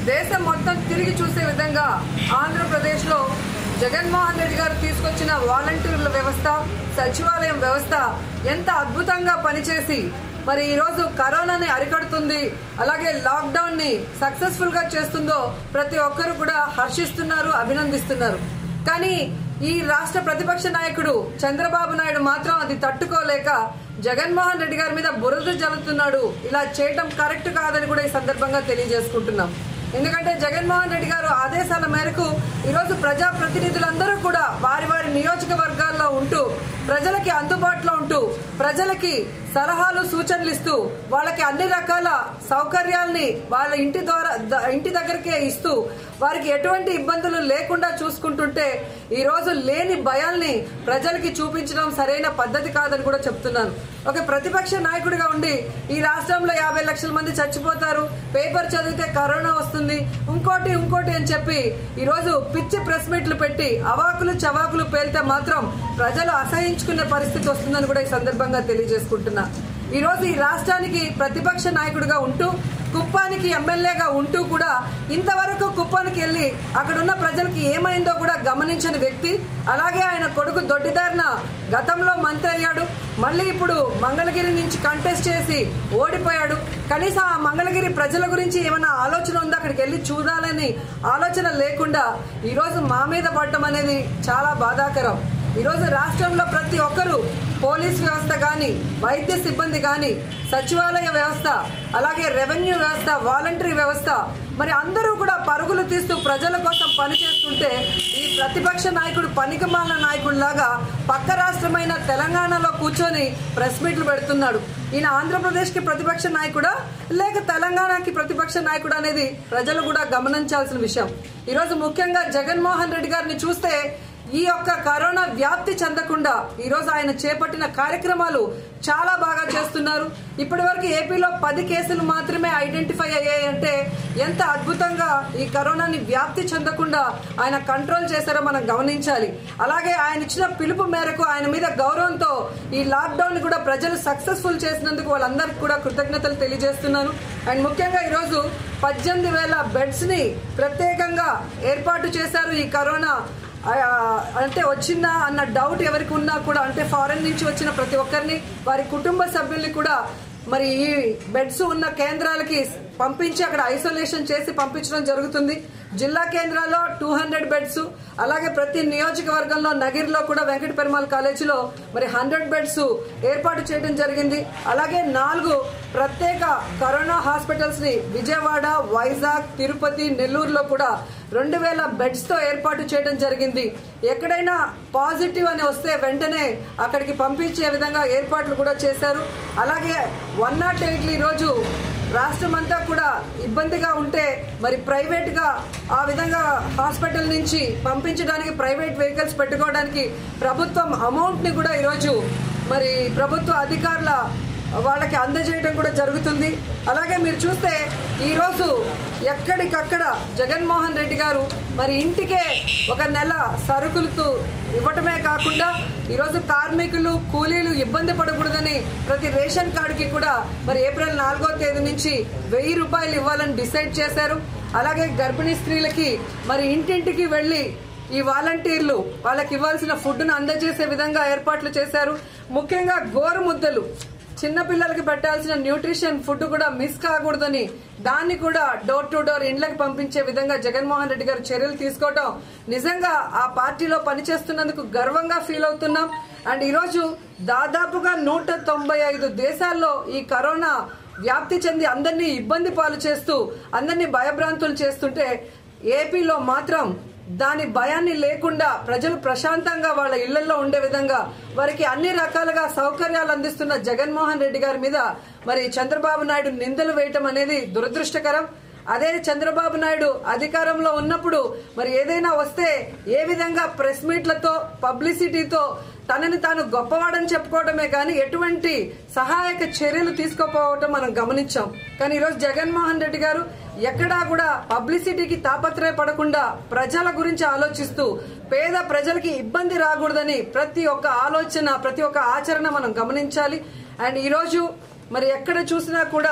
దేశం మొత్తం తిరిగి చూసే విధంగా ఆంధ్రప్రదేశ్లో జగన్మోహన్ రెడ్డి గారు తీసుకొచ్చిన వాలంటీర్ల వ్యవస్థ సచివాలయం వ్యవస్థ ఎంత అద్భుతంగా పనిచేసి మరి ఈ రోజు కరోనాని అరికడుతుంది అలాగే లాక్డౌన్ ని సక్సెస్ఫుల్ గా చేస్తుందో ప్రతి ఒక్కరు కూడా హర్షిస్తున్నారు అభినందిస్తున్నారు కానీ ఈ రాష్ట్ర ప్రతిపక్ష నాయకుడు చంద్రబాబు నాయుడు మాత్రం అది తట్టుకోలేక జగన్మోహన్ రెడ్డి గారి మీద బురద జల్లుతున్నాడు ఇలా చేయటం కరెక్ట్ కాదని కూడా ఈ సందర్భంగా తెలియజేసుకుంటున్నాం ఎందుకంటే జగన్మోహన్ రెడ్డి గారు ఆదేశాల మేరకు ఈరోజు ప్రజా ప్రతినిధులందరూ కూడా వారి వారి నియోజకవర్గాల్లో ఉంటూ ప్రజలకి అందుబాటులో ఉంటూ ప్రజలకి సలహాలు సూచనలు ఇస్తూ వాళ్ళకి అన్ని రకాల సౌకర్యాల్ని వాళ్ళ ఇంటి ద్వారా ద- ఇంటి దగ్గరికే ఇస్తూ వారికి ఎటువంటి ఇబ్బందులు లేకుండా చూసుకుంటుంటే ఈ రోజు లేని భయాల్ని ప్రజలకి చూపించడం సరైన పద్ధతి కాదని కూడా చెప్తున్నాను ఒక ప్రతిపక్ష నాయకుడిగా ఉండి ఈ రాష్ట్రంలో యాభై లక్షల మంది చచ్చిపోతారు పేపర్ చదివితే కరోనా వస్తుంది ఇంకోటి ఇంకోటి అని చెప్పి ఈ రోజు పిచ్చి ప్రెస్ మీట్లు పెట్టి అవాకులు చవాకులు పేలితే మాత్రం ప్రజలు అసహించుకునే పరిస్థితి వస్తుందని కూడా ఈ సందర్భంగా తెలియజేసుకుంటున్నా ఈ రోజు ఈ రాష్ట్రానికి ప్రతిపక్ష నాయకుడిగా ఉంటూ కుప్పానికి ఎమ్మెల్యేగా ఉంటూ కూడా ఇంతవరకు కుప్పానికి వెళ్ళి అక్కడ ఉన్న ప్రజలకి ఏమైందో కూడా గమనించని వ్యక్తి అలాగే ఆయన కొడుకు దొడ్డిదారిన గతంలో మంత్రి అయ్యాడు మళ్ళీ ఇప్పుడు మంగళగిరి నుంచి కంటెస్ట్ చేసి ఓడిపోయాడు కనీసం ఆ మంగళగిరి ప్రజల గురించి ఏమైనా ఆలోచన ఉందా అక్కడికి వెళ్ళి చూడాలని ఆలోచన లేకుండా ఈరోజు మా మీద పడటం అనేది చాలా బాధాకరం ఈరోజు రాష్ట్రంలో ప్రతి ఒక్కరూ పోలీస్ వ్యవస్థ కానీ వైద్య సిబ్బంది కానీ సచివాలయ వ్యవస్థ అలాగే రెవెన్యూ వ్యవస్థ వాలంటరీ వ్యవస్థ మరి అందరూ కూడా పరుగులు తీస్తూ ప్రజల కోసం పనిచేస్తుంటే ఈ ప్రతిపక్ష నాయకుడు పనికిమాల నాయకుడిలాగా పక్క రాష్ట్రమైన తెలంగాణలో కూర్చొని ప్రెస్ మీట్లు పెడుతున్నాడు ఈయన ఆంధ్రప్రదేశ్కి ప్రతిపక్ష నాయకుడా లేక తెలంగాణకి ప్రతిపక్ష నాయకుడు అనేది ప్రజలు కూడా గమనించాల్సిన విషయం ఈరోజు ముఖ్యంగా జగన్మోహన్ రెడ్డి గారిని చూస్తే ఈ యొక్క కరోనా వ్యాప్తి చెందకుండా ఈ రోజు ఆయన చేపట్టిన కార్యక్రమాలు చాలా బాగా చేస్తున్నారు ఇప్పటి వరకు ఏపీలో పది కేసులు మాత్రమే ఐడెంటిఫై అయ్యాయంటే ఎంత అద్భుతంగా ఈ కరోనాని వ్యాప్తి చెందకుండా ఆయన కంట్రోల్ చేశారో మనం గమనించాలి అలాగే ఆయన ఇచ్చిన పిలుపు మేరకు ఆయన మీద గౌరవంతో ఈ లాక్డౌన్ కూడా ప్రజలు సక్సెస్ఫుల్ చేసినందుకు వాళ్ళందరికీ కూడా కృతజ్ఞతలు తెలియజేస్తున్నాను అండ్ ముఖ్యంగా ఈరోజు పద్దెనిమిది వేల బెడ్స్ ని ప్రత్యేకంగా ఏర్పాటు చేశారు ఈ కరోనా ఆ, అంటే వచ్చిందా అన్న డౌట్ ఎవరికి ఉన్నా కూడా అంటే ఫారెన్ నుంచి వచ్చిన ప్రతి ఒక్కరిని వారి కుటుంబ సభ్యుల్ని కూడా మరి ఈ బెడ్స్ ఉన్న కేంద్రాలకి పంపించి అక్కడ ఐసోలేషన్ చేసి పంపించడం జరుగుతుంది జిల్లా కేంద్రాల్లో టూ హండ్రెడ్ బెడ్స్ అలాగే ప్రతి నియోజకవర్గంలో నగిరిలో కూడా వెంకట పెరుమాల్ కాలేజీలో మరి హండ్రెడ్ బెడ్స్ ఏర్పాటు చేయడం జరిగింది అలాగే నాలుగు ప్రత్యేక కరోనా హాస్పిటల్స్ ని విజయవాడ వైజాగ్ తిరుపతి నెల్లూరులో కూడా రెండు వేల బెడ్స్ తో ఏర్పాటు చేయడం జరిగింది ఎక్కడైనా పాజిటివ్ అని వస్తే వెంటనే అక్కడికి పంపించే విధంగా ఏర్పాట్లు కూడా చేశారు అలాగే వన్ నాట్ ఎయిట్లు ఈరోజు రాష్ట్రం అంతా కూడా ఇబ్బందిగా ఉంటే మరి ప్రైవేట్ గా ఆ విధంగా హాస్పిటల్ నుంచి పంపించడానికి ప్రైవేట్ వెహికల్స్ పెట్టుకోవడానికి ప్రభుత్వం అమౌంట్ ని కూడా ఈరోజు మరి ప్రభుత్వ అధికారుల వాళ్ళకి అందజేయడం కూడా జరుగుతుంది అలాగే మీరు చూస్తే ఈరోజు ఎక్కడికక్కడ జగన్మోహన్ రెడ్డి గారు మరి ఇంటికే ఒక నెల సరుకులతో ఇవ్వటమే కాకుండా ఈరోజు కార్మికులు కూలీలు ఇబ్బంది పడకూడదని ప్రతి రేషన్ కార్డుకి కూడా మరి ఏప్రిల్ నాలుగో తేదీ నుంచి వెయ్యి రూపాయలు ఇవ్వాలని డిసైడ్ చేశారు అలాగే గర్భిణీ స్త్రీలకి మరి ఇంటింటికి వెళ్ళి ఈ వాలంటీర్లు వాళ్ళకి ఇవ్వాల్సిన ఫుడ్ను అందజేసే విధంగా ఏర్పాట్లు చేశారు ముఖ్యంగా గోరు ముద్దలు చిన్న పిల్లలకి పెట్టాల్సిన న్యూట్రిషన్ ఫుడ్ కూడా మిస్ కాకూడదని దాన్ని కూడా డోర్ టు డోర్ ఇండ్లకు పంపించే విధంగా జగన్మోహన్ రెడ్డి గారు చర్యలు తీసుకోవటం నిజంగా ఆ పార్టీలో పనిచేస్తున్నందుకు గర్వంగా ఫీల్ అవుతున్నాం అండ్ ఈరోజు దాదాపుగా నూట తొంభై ఐదు దేశాల్లో ఈ కరోనా వ్యాప్తి చెంది అందరినీ ఇబ్బంది పాలు చేస్తూ అందరినీ భయభ్రాంతులు చేస్తుంటే ఏపీలో మాత్రం దాని భయాన్ని లేకుండా ప్రజలు ప్రశాంతంగా వాళ్ళ ఇళ్లలో ఉండే విధంగా వారికి అన్ని రకాలుగా సౌకర్యాలు అందిస్తున్న జగన్మోహన్ రెడ్డి గారి మీద మరి చంద్రబాబు నాయుడు నిందలు వేయటం అనేది దురదృష్టకరం అదే చంద్రబాబు నాయుడు అధికారంలో ఉన్నప్పుడు మరి ఏదైనా వస్తే ఏ విధంగా ప్రెస్ మీట్లతో పబ్లిసిటీతో తనని తాను గొప్పవాడని చెప్పుకోవడమే కానీ ఎటువంటి సహాయక చర్యలు తీసుకోపోవటం మనం గమనించాం కానీ ఈరోజు జగన్మోహన్ రెడ్డి గారు ఎక్కడా కూడా పబ్లిసిటీకి తాపత్రయపడకుండా ప్రజల గురించి ఆలోచిస్తూ పేద ప్రజలకి ఇబ్బంది రాకూడదని ప్రతి ఒక్క ఆలోచన ప్రతి ఒక్క ఆచరణ మనం గమనించాలి అండ్ ఈరోజు మరి ఎక్కడ చూసినా కూడా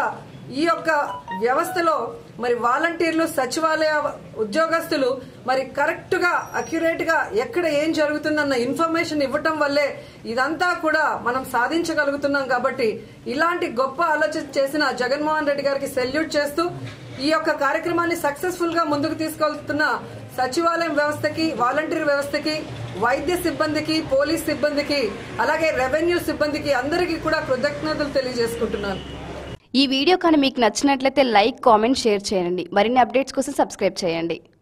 ఈ యొక్క వ్యవస్థలో మరి వాలంటీర్లు సచివాలయ ఉద్యోగస్తులు మరి కరెక్ట్ గా అక్యురేట్ గా ఎక్కడ ఏం జరుగుతుందన్న ఇన్ఫర్మేషన్ ఇవ్వటం వల్లే ఇదంతా కూడా మనం సాధించగలుగుతున్నాం కాబట్టి ఇలాంటి గొప్ప ఆలోచన చేసిన జగన్మోహన్ రెడ్డి గారికి సెల్యూట్ చేస్తూ ఈ యొక్క కార్యక్రమాన్ని సక్సెస్ఫుల్ గా ముందుకు తీసుకెళ్తున్న సచివాలయం వ్యవస్థకి వాలంటీర్ వ్యవస్థకి వైద్య సిబ్బందికి పోలీస్ సిబ్బందికి అలాగే రెవెన్యూ సిబ్బందికి అందరికీ కూడా కృతజ్ఞతలు తెలియజేసుకుంటున్నాను ఈ వీడియో కానీ మీకు నచ్చినట్లయితే లైక్ కామెంట్ షేర్ చేయండి మరిన్ని అప్డేట్స్ కోసం సబ్స్క్రైబ్ చేయండి